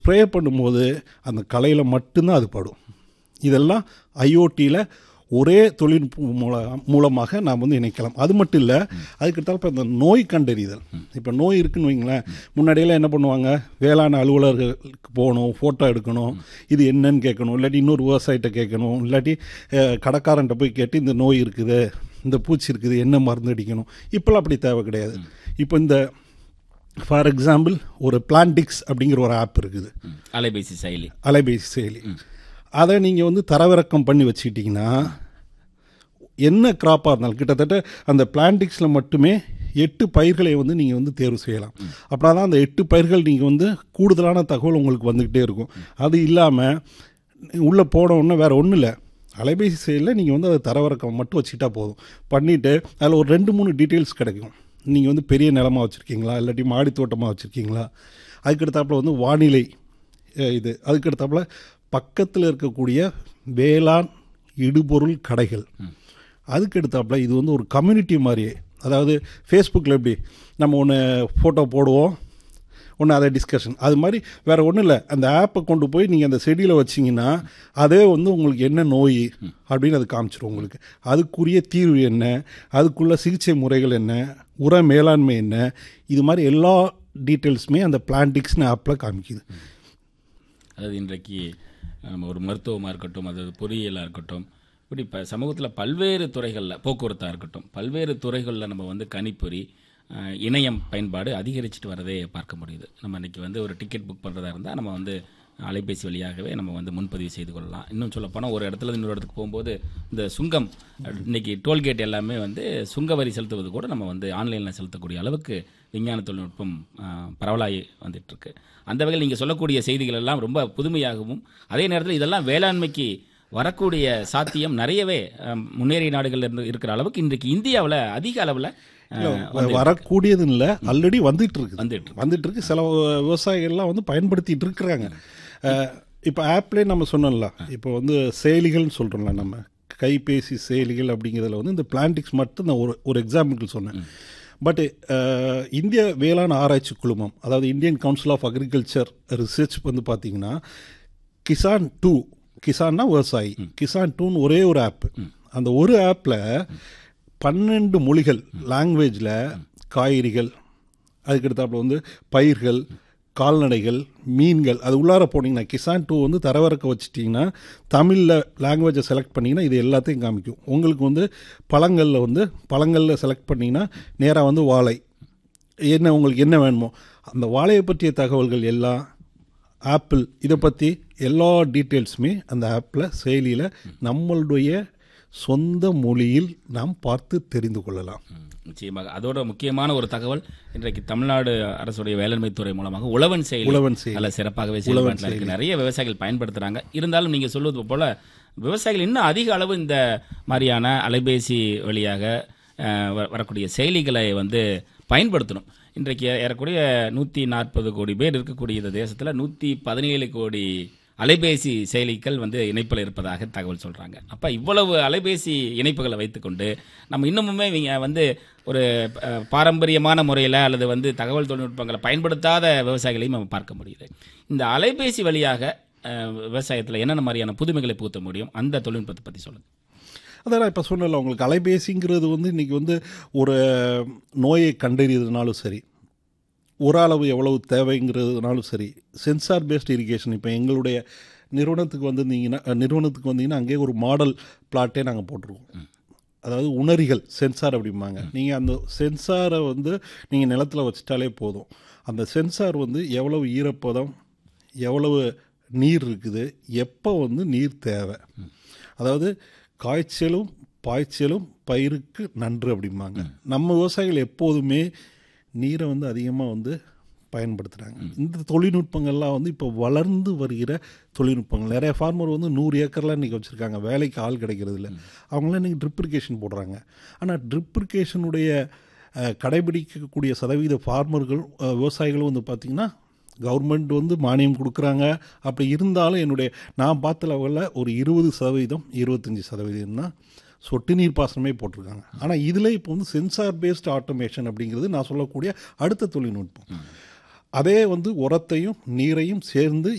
Pray பண்ணும்போது அந்த கலையில் மட்டும்தான் அது படும் இதெல்லாம் ஐஓடியில் ஒரே தொழில்நுட்பம் மூல மூலமாக நாம் வந்து இணைக்கலாம் அது மட்டும் இல்லை அதுக்கடுத்தால் இப்போ இந்த நோய் கண்டறிதல் இப்போ நோய் இருக்குன்னு வைங்களேன் முன்னாடியெல்லாம் என்ன பண்ணுவாங்க வேளாண் அலுவலர்களுக்கு போகணும் ஃபோட்டோ எடுக்கணும் இது என்னன்னு கேட்கணும் இல்லாட்டி இன்னொரு விவசாயிட்ட கேட்கணும் இல்லாட்டி அஹ், கடைக்காரன்ட்ட போய் கேட்டு இந்த நோய் இருக்குது இந்த பூச்சி இருக்குது என்ன மருந்து அடிக்கணும் இப்போல்லாம் அப்படி தேவை கிடையாது இப்போ இந்த ஃபார் எக்ஸாம்பிள் ஒரு பிளான்டிக்ஸ் அப்படிங்கிற ஒரு ஆப் இருக்குது ம். அலைபேசி செயலி அலைபேசி செயலி அதை நீங்கள் வந்து தரவிறக்கம் பண்ணி வச்சுக்கிட்டிங்கன்னா என்ன கிராப்பாக இருந்தாலும் கிட்டத்தட்ட அந்த பிளான்டிக்ஸில் மட்டுமே எட்டு பயிர்களை வந்து நீங்கள் வந்து தேர்வு செய்யலாம் அப்படின்னா தான் அந்த எட்டு பயிர்கள் நீங்கள் வந்து கூடுதலான தகவல் உங்களுக்கு வந்துக்கிட்டே இருக்கும் அது இல்லாமல் உள்ளே போன உடனே வேறு ஒன்றும் இல்லை அலைபேசி செயலில் நீங்கள் வந்து அதை தரவிறக்கம் மட்டும் வச்சுக்கிட்டா போதும் பண்ணிவிட்டு அதில் ஒரு ரெண்டு மூணு டீட்டெயில்ஸ் கிடைக்கும் நீங்கள் வந்து பெரிய நிலமா வச்சுருக்கீங்களா இல்லாட்டி மாடி தோட்டமாக வச்சுருக்கீங்களா அதுக்கடுத்தாப்புல வந்து வானிலை அஹ், இது அதுக்கடுத்தாப்புல பக்கத்தில் இருக்கக்கூடிய வேளாண் இடுபொருள் கடைகள் அதுக்கடுத்தாப்புல இது வந்து ஒரு கம்யூனிட்டி மாதிரியே அதாவது ஃபேஸ்புக்கில் எப்படி நம்ம ஒன்று ஃபோட்டோ போடுவோம் ஒன்று அதை டிஸ்கஷன் அது மாதிரி வேறு ஒன்றும் இல்லை அந்த ஆப்பை கொண்டு போய் நீங்கள் அந்த செடியில் வச்சிங்கன்னா அதே வந்து உங்களுக்கு என்ன நோய் அப்படின்னு அது காமிச்சிரும் உங்களுக்கு அதுக்குரிய தீர்வு என்ன அதுக்குள்ள சிகிச்சை முறைகள் என்ன உர மேலாண்மை என்ன இது மாதிரி எல்லா டீட்டெயில்ஸுமே அந்த பிளான்டிக்ஸ்னு ஆப்பில் காமிக்குது அதாவது இன்றைக்கு நம்ம ஒரு மருத்துவமாக இருக்கட்டும் அதாவது பொறியியலாக இருக்கட்டும் இப்படி இப்போ சமூகத்தில் பல்வேறு துறைகளில் போக்குவரத்தாக இருக்கட்டும் பல்வேறு துறைகளில் நம்ம வந்து கணிப்பொறி அஹ், இணையம் பயன்பாடு அதிகரிச்சுட்டு வரதே பார்க்க முடியுது நம்ம இன்னைக்கு வந்து ஒரு டிக்கெட் புக் பண்ணுறதா இருந்தால் நம்ம வந்து அலைபேசி வழியாகவே நம்ம வந்து முன்பதிவு செய்து கொள்ளலாம் இன்னும் சொல்ல போனால் ஒரு இடத்துல இருந்து இன்னொரு இடத்துக்கு போகும்போது இந்த சுங்கம் இன்னைக்கு டோல்கேட் எல்லாமே வந்து சுங்க வரி செலுத்துவது கூட நம்ம வந்து ஆன்லைனில் செலுத்தக்கூடிய அளவுக்கு விஞ்ஞான தொழில்நுட்பம் அஹ், பரவலாகி வந்துட்டு இருக்கு அந்த வகையில் நீங்கள் சொல்லக்கூடிய செய்திகள் எல்லாம் ரொம்ப புதுமையாகவும் அதே நேரத்தில் இதெல்லாம் வேளாண்மைக்கு வரக்கூடிய சாத்தியம் நிறையவே அஹ், முன்னேறிய நாடுகள்ல இருந்து இருக்கிற அளவுக்கு இன்றைக்கு இந்தியாவில் அதிக அளவில் வரக்கூடியதுன்னு இல்லை ஆல்ரெடி வந்துட்டு இருக்குது வந்துட்டு இருக்கு. வந்துட்டு இருக்கு சில விவசாயிகள்லாம் வந்து பயன்படுத்திட்டு இருக்கிறாங்க இப்போ ஆப்லேயே நம்ம சொன்னோம்ல இப்போ வந்து செயலிகள்னு சொல்கிறோம்ல நம்ம கைபேசி செயலிகள் அப்படிங்கிறதுல வந்து இந்த பிளான்டிக்ஸ் மட்டும் நான் ஒரு ஒரு எக்ஸாம்பிள் சொன்னேன் பட் இந்திய வேளாண் ஆராய்ச்சி குழுமம் அதாவது Indian council of agriculture research வந்து பார்த்தீங்கன்னா கிசான் டூ கிசான்னா விவசாயி கிசான் டூன்னு ஒரே ஒரு ஆப் அந்த ஒரு ஆப்பில் பன்னெண்டு மொழிகள் லாங்குவேஜில் காய்கறிகள் அதுக்கடுத்தாப்புல வந்து பயிர்கள் கால்நடைகள் மீன்கள் அது உள்ளார போனீங்கன்னா கிசான் டூ வந்து தரவிறக்க வச்சிட்டிங்கன்னா தமிழில் லாங்குவேஜை செலக்ட் பண்ணிங்கன்னா இது எல்லாத்தையும் காமிக்கும் உங்களுக்கு வந்து பழங்களில் வந்து பழங்களில் செலக்ட் பண்ணிங்கன்னா நேராக வந்து வாழை என்ன உங்களுக்கு என்ன வேணுமோ அந்த வாழையை பற்றிய தகவல்கள் எல்லாம் ஆப்பிள் இதை பற்றி எல்லா டீட்டெயில்ஸுமே அந்த ஆப்பில் செயலியில் நம்மளுடைய சொந்த மொழியில் நாம் பார்த்து தெரிந்து கொள்ளலாம் ம், நிச்சயமாக அதோட முக்கியமான ஒரு தகவல் இன்றைக்கு தமிழ்நாடு அரசுடைய வேளாண்மை துறை மூலமாக உழவன் செயலி உழவன் செயலி. நல்ல சிறப்பாகவே செயல்பாட்டில் இருக்கு நிறைய விவசாயிகள் பயன்படுத்துறாங்க இருந்தாலும் நீங்க சொல்வது போல விவசாயிகள் இன்னும் அதிக அளவு இந்த மாதிரியான அலைபேசி வழியாக அஹ், வ- வரக்கூடிய செயலிகளை வந்து பயன்படுத்தணும் இன்றைக்கு ஏறக்குறைய நூற்றி நாற்பது கோடி பேர் இருக்கக்கூடிய இந்த தேசத்தில் நூற்றி பதினேழு கோடி அலைபேசி செயலிகள் வந்து இணைப்பில் இருப்பதாக தகவல் சொல்கிறாங்க அப்போ இவ்வளவு அலைபேசி இணைப்புகளை வைத்துக்கொண்டு நம்ம இன்னமுமே இவங்க வந்து ஒரு அஹ், பாரம்பரியமான முறையில் அல்லது வந்து தகவல் தொழில்நுட்பங்களை பயன்படுத்தாத விவசாயிகளையும் நம்ம பார்க்க முடியுது இந்த அலைபேசி வழியாக விவசாயத்தில் என்னென்ன மாதிரியான புதுமைகளை புகுத்த முடியும் அந்த தொழில்நுட்பத்தை பற்றி சொல்லுங்கள் அதான் இப்போ சொன்னல உங்களுக்கு அலைபேசிங்கிறது வந்து இன்றைக்கி வந்து ஒரு நோயை கண்டறியதுனாலும் சரி ஒரு அளவு எவ்வளவு தேவைங்கிறதுனாலும் சரி சென்சார் பேஸ்ட் இரிகேஷன் இப்போ எங்களுடைய நிறுவனத்துக்கு வந்திருந்தீங்கன்னா நிறுவனத்துக்கு வந்தீங்கன்னா அங்கேயே ஒரு மாடல் பிளாட்டே நாங்கள் போட்டிருக்கோம் அதாவது உணரிகள் சென்சார் அப்படிம்பாங்க நீங்கள் அந்த சென்சாரை வந்து நீங்கள் நிலத்தில் வச்சிட்டாலே போதும் அந்த சென்சார் வந்து எவ்வளவு ஈரப்பதம் எவ்வளவு நீர் இருக்குது எப்போ வந்து நீர் தேவை அதாவது காய்ச்சலும் பாய்ச்சலும் பயிருக்கு நன்று அப்படிம்பாங்க நம்ம விவசாயிகள் எப்போதுமே நீரை வந்து அதிகமாக வந்து பயன்படுத்துகிறாங்க இந்த தொழில்நுட்பங்கள்லாம் வந்து இப்போ வளர்ந்து வருகிற தொழில்நுட்பங்கள் நிறைய ஃபார்மர் வந்து நூறு ஏக்கர்லாம் இன்றைக்கி வச்சுருக்காங்க வேலைக்கு ஆள் கிடைக்கிறது இல்லை அவங்களாம் இன்றைக்கி ட்ரிப்ரிகேஷன் போடுறாங்க ஆனால் ட்ரிப்ரிகேஷனுடைய கடைபிடிக்கக்கூடிய சதவீத ஃபார்மர்கள் அஹ், விவசாயிகளும் வந்து பார்த்திங்கன்னா கவர்மெண்ட் வந்து மானியம் கொடுக்குறாங்க அப்படி இருந்தாலும் என்னுடைய நான் பார்த்த லெவலில் ஒரு இருபது சதவீதம் இருபத்தஞ்சி சதவீதம் தான் சொட்டு நீர் பாசனமே போட்டிருக்காங்க ஆனால் இதில் இப்போ வந்து சென்சார் பேஸ்ட் ஆட்டோமேஷன் அப்படிங்கிறது நான் சொல்லக்கூடிய அடுத்த தொழில்நுட்பம் அதே வந்து உரத்தையும் நீரையும் சேர்ந்து